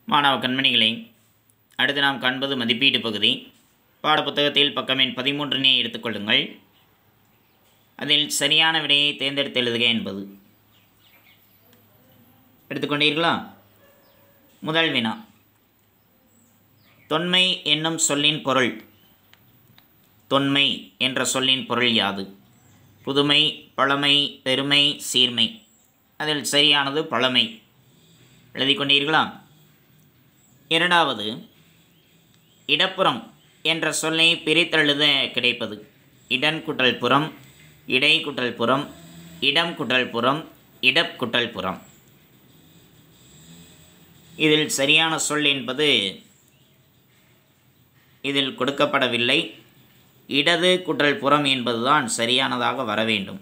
மாணவ கண்மணிகளே அடுத்து நாம் காண்பது மதிப்பீட்டு பகுதி பாடப்புத்தகத்தில் பக்கம் எண் பதிமூன்றினை எடுத்துக்கொள்ளுங்கள் அதில் சரியான விடையை தேர்ந்தெடுத்து எழுதுக என்பது எடுத்துக்கொண்டீர்களா முதல் வினா தொன்மை என்னும் சொல்லின் பொருள் தொன்மை என்ற சொல்லின் பொருள் யாது புதுமை பழமை பெருமை சீர்மை அதில் சரியானது பழமை எழுதி கொண்டீர்களா இரண்டாவது இடப்புறம் என்ற சொல்லை பிரித்தெழுத கிடைப்பது இடன் குட்டல் புறம் இடை குட்டல் புறம் இடம் குட்டல் புறம் இடப் குட்டல் புறம் இதில் சரியான சொல் என்பது இதில் கொடுக்கப்படவில்லை இடது குட்டல் புறம் என்பதுதான் சரியானதாக வர வேண்டும்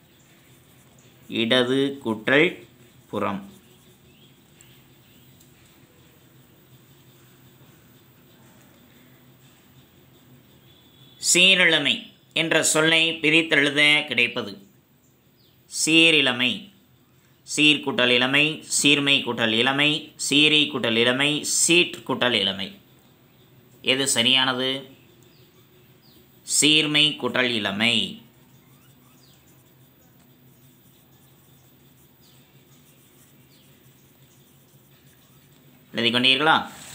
இடது குட்டல் புறம் சீரிழமை என்ற சொல்லை பிரித்தெழுத கிடைப்பது சீரிழமை சீர் குட்டல் இளமை சீர்மை குட்டல் இளமை சீரி குட்டல் இளமை சீட் குட்டல் இளமை எது சரியானது சீர்மை குட்டல் இளமை எழுதி கொண்டீர்களா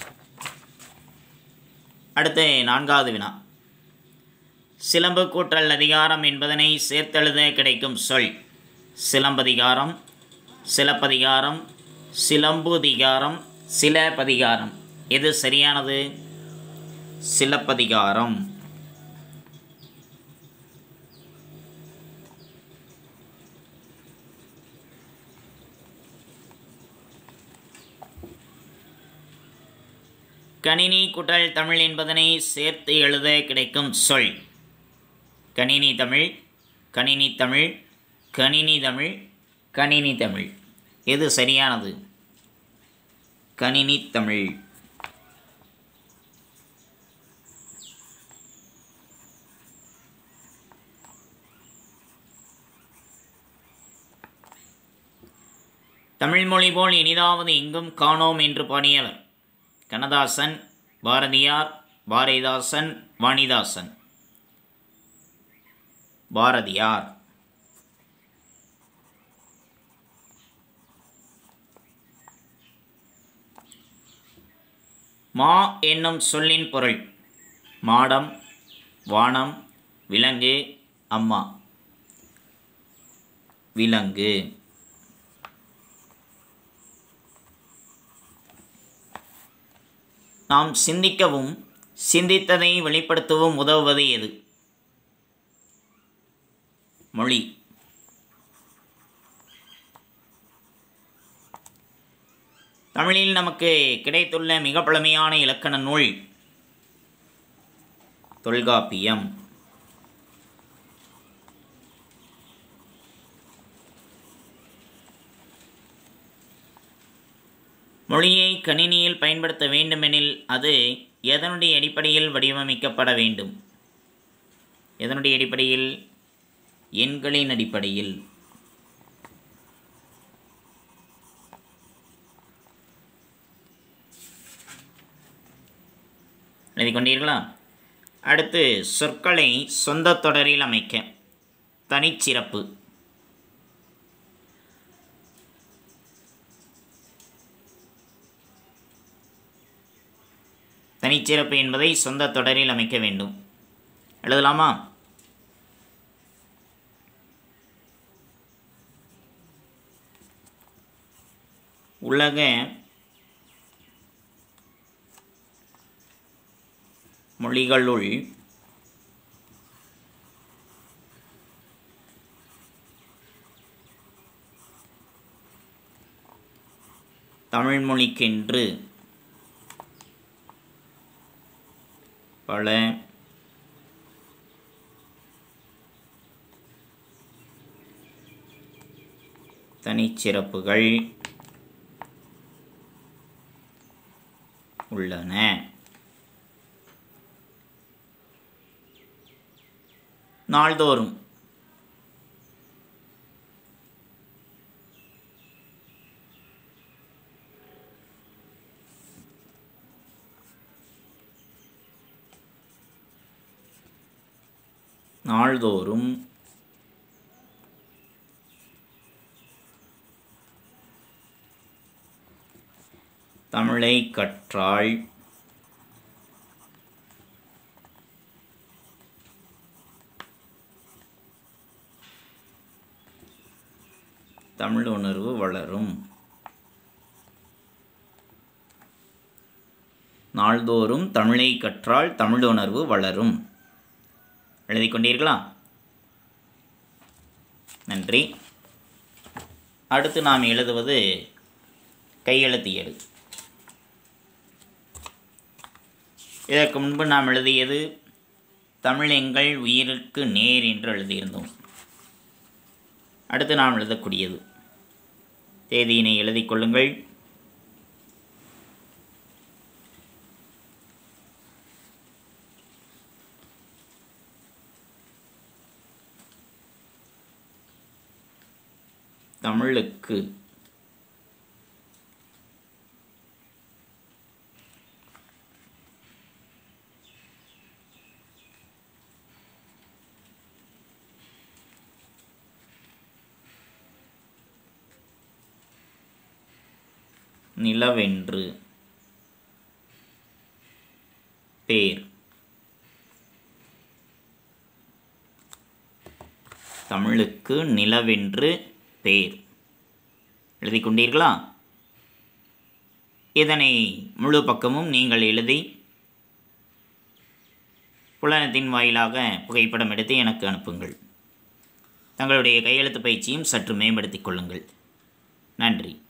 அடுத்து நான்காவது வினா சிலம்பு கூட்டல் அதிகாரம் என்பதனை சேர்த்தெழுத கிடைக்கும் சொல் சிலம்பதிகாரம் சிலப்பதிகாரம் சிலம்புதிகாரம் சிலப்பதிகாரம் எது சரியானது சிலப்பதிகாரம் கணினி குட்டல் தமிழ் என்பதனை சேர்த்து எழுத கிடைக்கும் சொல் கணினி தமிழ் கணினி தமிழ் கணினி தமிழ் கணினி தமிழ் எது சரியானது கணினி தமிழ் தமிழ் மொழி போல் இனிதாவது எங்கும் காணோம் என்று பாடியவர் கண்ணதாசன் பாரதியார் பாரதிதாசன் வாணிதாசன் பாரதியார் மா என்னும் சொல்லின் பொருள் மாடம் வானம் விலங்கு அம்மா விலங்கு நாம் சிந்திக்கவும் சிந்தித்ததை வெளிப்படுத்தவும் உதவுவது எது மொழி தமிழில் நமக்கு கிடைத்துள்ள மிக பழமையான இலக்கண நூல் தொல்காப்பியம் மொழியை கணினியில் பயன்படுத்த வேண்டுமெனில் அது எதனுடைய அடிப்படையில் வடிவமைக்கப்பட வேண்டும் எதனுடைய அடிப்படையில் எண்களின் அடிப்படையில் எழுதி கொண்டீர்களா அடுத்து சொற்களை சொந்த தொடரில் அமைக்க தனிச்சிறப்பு தனிச்சிறப்பு என்பதை சொந்த தொடரில் அமைக்க வேண்டும் எழுதலாமா உலக மொழிகளுள் தமிழ் மொழிக்கென்று பல தனிச்சிறப்புகள் உள்ளன நாள்தோறும் நாள்தோறும் தமிழை கற்றாள் தமிழ் உணர்வு வளரும் நாள்தோறும் தமிழை கற்றால் தமிழ் உணர்வு வளரும் எழுதி கொண்டீர்களா நன்றி அடுத்து நாம் எழுதுவது கையெழுத்து எழு இதற்கு முன்பு நாம் எழுதியது தமிழ் எங்கள் உயிருக்கு நேர் என்று எழுதியிருந்தோம் அடுத்து நாம் எழுதக்கூடியது தேதியினை எழுதிக் கொள்ளுங்கள் தமிழுக்கு நிலவென்று பேர் தமிழுக்கு நிலவென்று பேர் எழுதி கொண்டீர்களா இதனை முழு பக்கமும் நீங்கள் எழுதி புலனத்தின் வாயிலாக புகைப்படம் எடுத்து எனக்கு அனுப்புங்கள் தங்களுடைய கையெழுத்து பயிற்சியும் சற்று மேம்படுத்திக் கொள்ளுங்கள் நன்றி